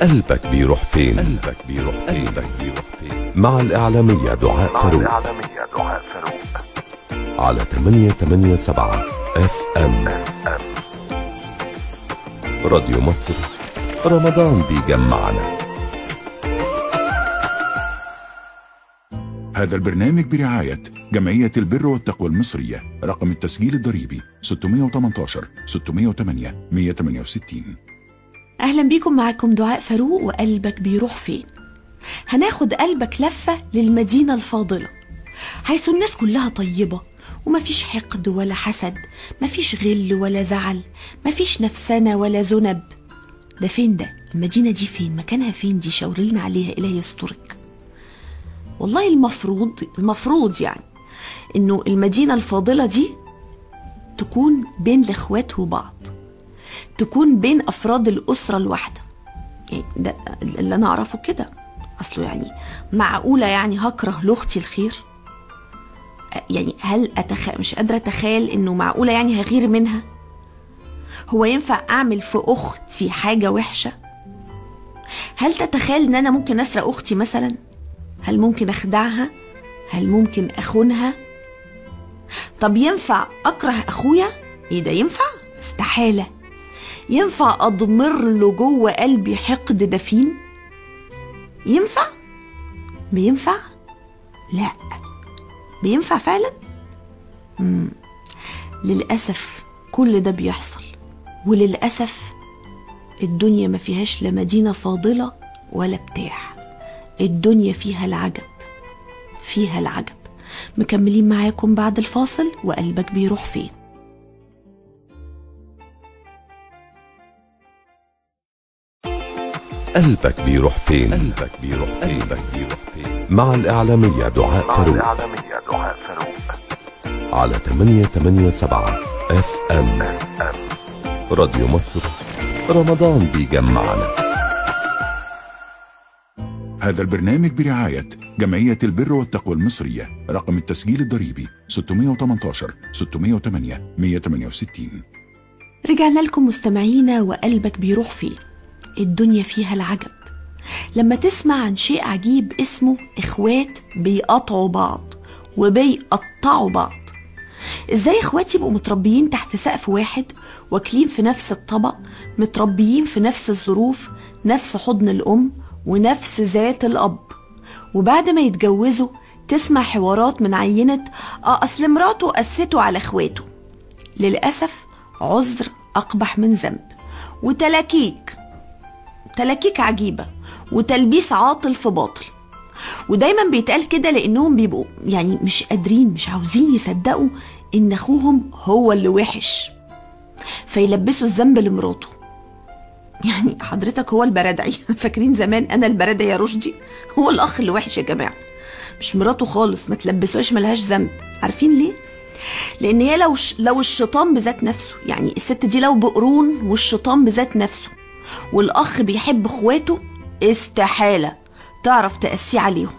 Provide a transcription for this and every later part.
قلبك بيروح فين قلبك بيروح فين قلبك بيروح فين مع الإعلامية دعاء فاروق الإعلامية دعاء فاروق على 887 اف ام راديو مصر رمضان بيجمعنا هذا البرنامج برعاية جمعية البر والتقوى المصرية رقم التسجيل الضريبي 618 608 168 أهلا بيكم معاكم دعاء فاروق وقلبك بيروح فين هناخد قلبك لفة للمدينة الفاضلة حيث الناس كلها طيبة ومفيش حقد ولا حسد مفيش غل ولا زعل مفيش نفسنة ولا ذنب ده فين ده المدينة دي فين مكانها فين دي شاورلنا عليها إله يسترك والله المفروض المفروض يعني انه المدينة الفاضلة دي تكون بين الاخوات وبعض تكون بين افراد الاسرة الواحدة يعني ده اللي انا اعرفه كده اصله يعني معقولة يعني هكره لاختي الخير يعني هل أتخ... مش قادرة أتخيل إنه معقولة يعني هغير منها هو ينفع أعمل في أختي حاجة وحشة هل تتخيل إن أنا ممكن أسرق أختي مثلا هل ممكن أخدعها هل ممكن أخونها طب ينفع أكره أخويا إيه ده ينفع استحالة ينفع أضمر له جوه قلبي حقد دفين ينفع بينفع لا بينفع فعلا مم. للأسف كل ده بيحصل وللأسف الدنيا ما فيهاش لا مدينة فاضلة ولا بتاع الدنيا فيها العجب فيها العجب مكملين معاكم بعد الفاصل وقلبك بيروح فين قلبك بيروح فين قلبك بيروح فين قلبك بيروح فين مع الإعلامية دعاء فاروق الإعلامية دعاء فاروق على 887 اف ام راديو مصر رمضان بيجمعنا هذا البرنامج برعاية جمعية البر والتقوى المصرية رقم التسجيل الضريبي 618 608 168 رجعنا لكم مستمعينا وقلبك بيروح فين الدنيا فيها العجب لما تسمع عن شيء عجيب اسمه اخوات بيقطعوا بعض وبيقطعوا بعض ازاي اخوات يبقوا متربيين تحت سقف واحد واكلين في نفس الطبق متربيين في نفس الظروف نفس حضن الام ونفس ذات الاب وبعد ما يتجوزوا تسمع حوارات من عينة اه اصل مراته قسته على اخواته للأسف عذر أقبح من ذنب وتلاكيك تلاكيك عجيبة وتلبيس عاطل في باطل ودايما بيتقال كده لانهم بيبقوا يعني مش قادرين مش عاوزين يصدقوا ان اخوهم هو اللي وحش فيلبسوا الذنب لمراته يعني حضرتك هو البرادعي فاكرين زمان انا البرادعي يا رشدي هو الاخ اللي وحش يا جماعه مش مراته خالص ما تلبسوهاش ملهاش ذنب عارفين ليه لان هي لو ش... لو الشيطان بذات نفسه يعني الست دي لو بقرون والشيطان بذات نفسه والاخ بيحب اخواته استحاله تعرف تقسيه عليهم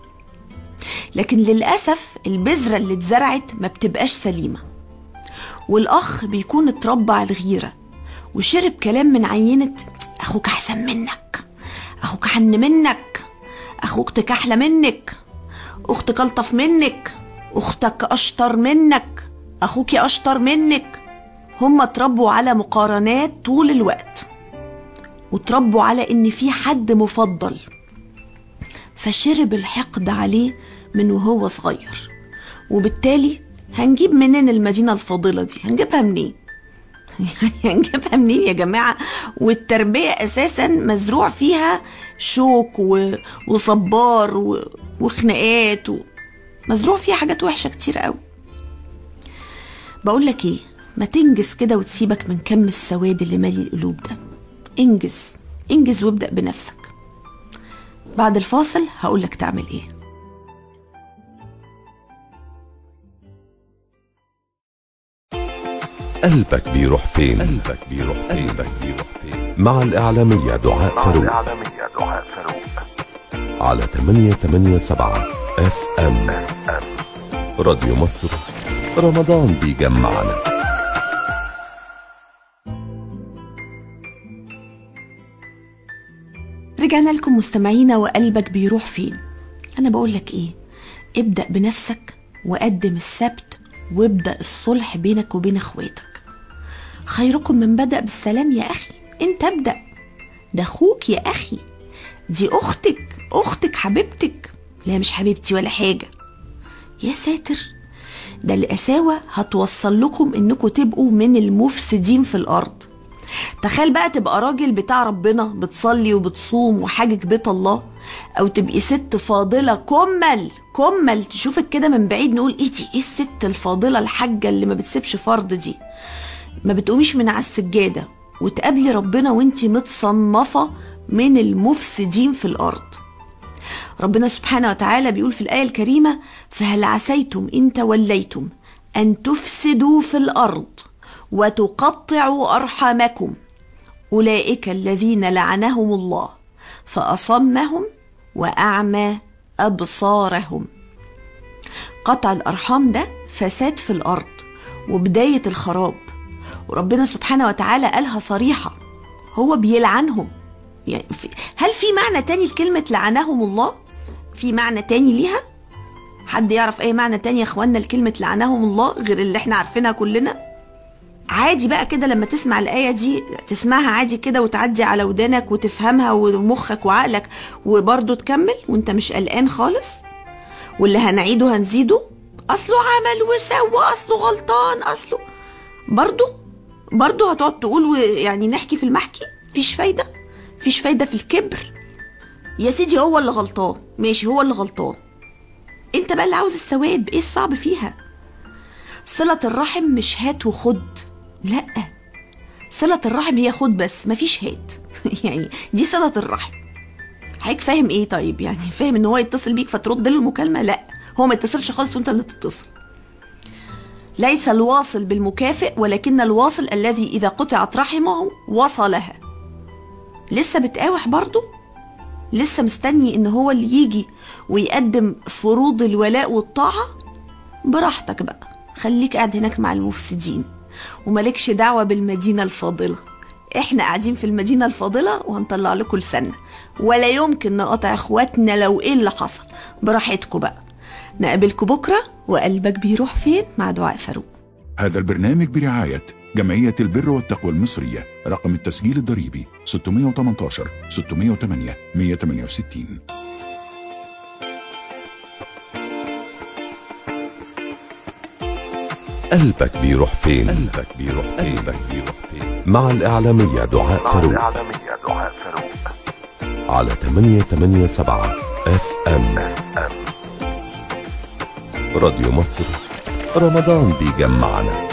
لكن للاسف البذره اللي اتزرعت ما بتبقاش سليمه والاخ بيكون اتربى على الغيره وشرب كلام من عينه اخوك احسن منك اخوك حن منك اخوك تكحلى منك اختك الطف منك اختك اشطر منك اخوك اشطر منك هم اتربوا على مقارنات طول الوقت وتربوا على ان في حد مفضل فشرب الحقد عليه من وهو صغير وبالتالي هنجيب منين المدينة الفاضلة دي هنجيبها منين يعني هنجيبها منين يا جماعة والتربية أساسا مزروع فيها شوك و... وصبار و... وخناقات و... مزروع فيها حاجات وحشة كتير قوي بقول لك ايه ما تنجز كده وتسيبك من كم السواد اللي مالي القلوب ده انجز انجز وابدأ بنفسك بعد الفاصل هقولك تعمل ايه قلبك بيروح فين قلبك بيروح فين قلبك بيروح فين مع الإعلامية دعاء فاروق الإعلامية دعاء فاروق على 887 اف ام راديو مصر رمضان بيجمعنا ورجعنا لكم مستمعينا وقلبك بيروح فين انا بقول لك ايه ابدا بنفسك وقدم السبت وابدا الصلح بينك وبين اخواتك خيركم من بدا بالسلام يا اخي انت ابدا ده اخوك يا اخي دي اختك اختك حبيبتك لا مش حبيبتي ولا حاجه يا ساتر ده القساوة هتوصل لكم انكم تبقوا من المفسدين في الارض تخيل بقى تبقى راجل بتاع ربنا بتصلي وبتصوم وحاجك بيت الله او تبقي ست فاضلة كمل كمل تشوفك كده من بعيد نقول ايه دي ايه الست الفاضلة الحاجة اللي ما بتسيبش فرض دي ما بتقوميش من على السجادة وتقابلي ربنا وانتي متصنفة من المفسدين في الارض ربنا سبحانه وتعالى بيقول في الآية الكريمة فهل عسيتم إن توليتم أن تفسدوا في الأرض وتقطعوا أرحامكم أولئك الذين لعنهم الله فأصمهم وأعمى أبصارهم قطع الأرحام ده فساد في الأرض وبداية الخراب وربنا سبحانه وتعالى قالها صريحة هو بيلعنهم يعني في هل في معنى تاني لكلمة لعنهم الله؟ في معنى تاني ليها؟ حد يعرف أي معنى تاني يا إخوانا لكلمة لعنهم الله غير اللي إحنا عارفينها كلنا؟ عادي بقى كده لما تسمع الآية دي تسمعها عادي كده وتعدي على ودانك وتفهمها ومخك وعقلك وبرضه تكمل وانت مش قلقان خالص واللي هنعيده هنزيده أصله عمل وسوى أصله غلطان أصله برضه برضه هتقعد تقول ويعني نحكي في المحكي مفيش فايدة مفيش فايدة في الكبر يا سيدي هو اللي غلطان ماشي هو اللي غلطان انت بقى اللي عاوز الثواب ايه الصعب فيها صلة الرحم مش هات وخد لا صلة الرحم هي خد بس مفيش هات يعني دي صلة الرحم حضرتك فاهم ايه طيب يعني فاهم ان هو يتصل بيك فترد له المكالمة لا هو ما يتصلش خالص وانت اللي تتصل ليس الواصل بالمكافئ ولكن الواصل الذي إذا قطعت رحمه وصلها لسه بتقاوح برضه لسه مستني ان هو اللي يجي ويقدم فروض الولاء والطاعة براحتك بقى خليك قاعد هناك مع المفسدين وملكش دعوة بالمدينة الفاضلة احنا قاعدين في المدينة الفاضلة وهنطلع لكم لساننا ولا يمكن نقطع اخواتنا لو ايه اللي حصل براحتكم بقى نقابلكم بكرة وقلبك بيروح فين مع دعاء فاروق هذا البرنامج برعاية جمعية البر والتقوى المصرية رقم التسجيل الضريبي 618 608 168 قلبك بيروح فين قلبك بيروح فين قلبك بيروح فين مع الإعلامية دعاء مع فاروق الإعلامية دعاء فاروق على 887 اف ام أم راديو مصر رمضان بيجمعنا